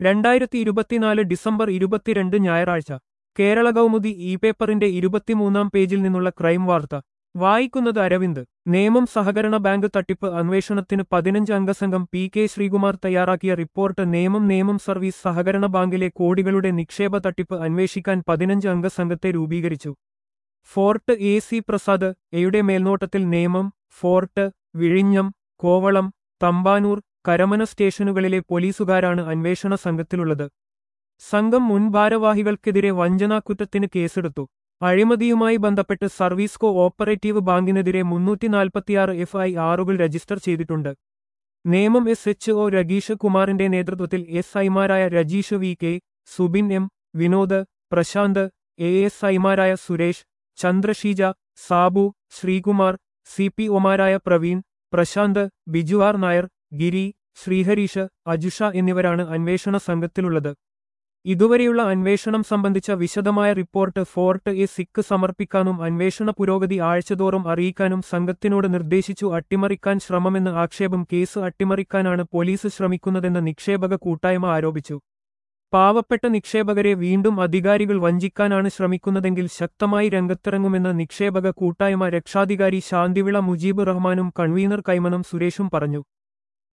രണ്ടായിരത്തി ഇരുപത്തിനാല് ഡിസംബർ ഇരുപത്തിരണ്ട് ഞായറാഴ്ച കേരള കൗമുദി ഇ പേപ്പറിന്റെ ഇരുപത്തിമൂന്നാം പേജിൽ നിന്നുള്ള ക്രൈം വാർത്ത വായിക്കുന്നത് അരവിന്ദ് നേമം സഹകരണ ബാങ്ക് തട്ടിപ്പ് അന്വേഷണത്തിന് പതിനഞ്ച് അംഗസംഘം പി കെ ശ്രീകുമാർ തയ്യാറാക്കിയ റിപ്പോർട്ട് നേമം നേമം സർവീസ് സഹകരണ ബാങ്കിലെ കോടികളുടെ നിക്ഷേപ തട്ടിപ്പ് അന്വേഷിക്കാൻ പതിനഞ്ച് അംഗസംഘത്തെ രൂപീകരിച്ചു ഫോർട്ട് എ സി പ്രസാദ് എയുടെ മേൽനോട്ടത്തിൽ നേമം ഫോർട്ട് വിഴിഞ്ഞം കോവളം തമ്പാനൂർ കരമന സ്റ്റേഷനുകളിലെ പോലീസുകാരാണ് അന്വേഷണ സംഘത്തിലുള്ളത് സംഘം മുൻ ഭാരവാഹികൾക്കെതിരെ വഞ്ചനാക്കുറ്റത്തിന് കേസെടുത്തു അഴിമതിയുമായി ബന്ധപ്പെട്ട് സർവീസ് കോ ഓപ്പറേറ്റീവ് ബാങ്കിനെതിരെ മുന്നൂറ്റി നാൽപ്പത്തിയാറ് എഫ് ഐ ആറുകൾ രജിസ്റ്റർ ചെയ്തിട്ടുണ്ട് Nemam S H O Rageesh കുമാറിന്റെ നേതൃത്വത്തിൽ എസ് ഐമാരായ Rajeesh V K Subin M Vinod Prasanth A S ഐമാരായ സുരേഷ് ചന്ദ്രഷീജ സാബു ശ്രീകുമാർ സി പി ഒമാരായ പ്രവീൺ പ്രശാന്ത് ബിജു ആർ നായർ ഗിരി ശ്രീഹരീഷ് അജുഷ എന്നിവരാണ് അന്വേഷണ സംഘത്തിലുള്ളത് ഇതുവരെയുള്ള അന്വേഷണം സംബന്ധിച്ച വിശദമായ റിപ്പോർട്ട് ഫോർട്ട് എ സിക്ക് സമർപ്പിക്കാനും അന്വേഷണ പുരോഗതി ആഴ്ചതോറും അറിയിക്കാനും സംഘത്തിനോട് നിർദ്ദേശിച്ചു അട്ടിമറിക്കാൻ ശ്രമമെന്ന് ആക്ഷേപം കേസ് അട്ടിമറിക്കാനാണ് പോലീസ് ശ്രമിക്കുന്നതെന്ന് നിക്ഷേപക കൂട്ടായ്മ ആരോപിച്ചു പാവപ്പെട്ട നിക്ഷേപകരെ വീണ്ടും അധികാരികൾ വഞ്ചിക്കാനാണ് ശ്രമിക്കുന്നതെങ്കിൽ ശക്തമായി രംഗത്തിറങ്ങുമെന്ന് നിക്ഷേപക കൂട്ടായ്മ രക്ഷാധികാരി ശാന്തിവിള മുജീബ് റഹ്മാനും കൺവീനർ കൈമനം സുരേഷും പറഞ്ഞു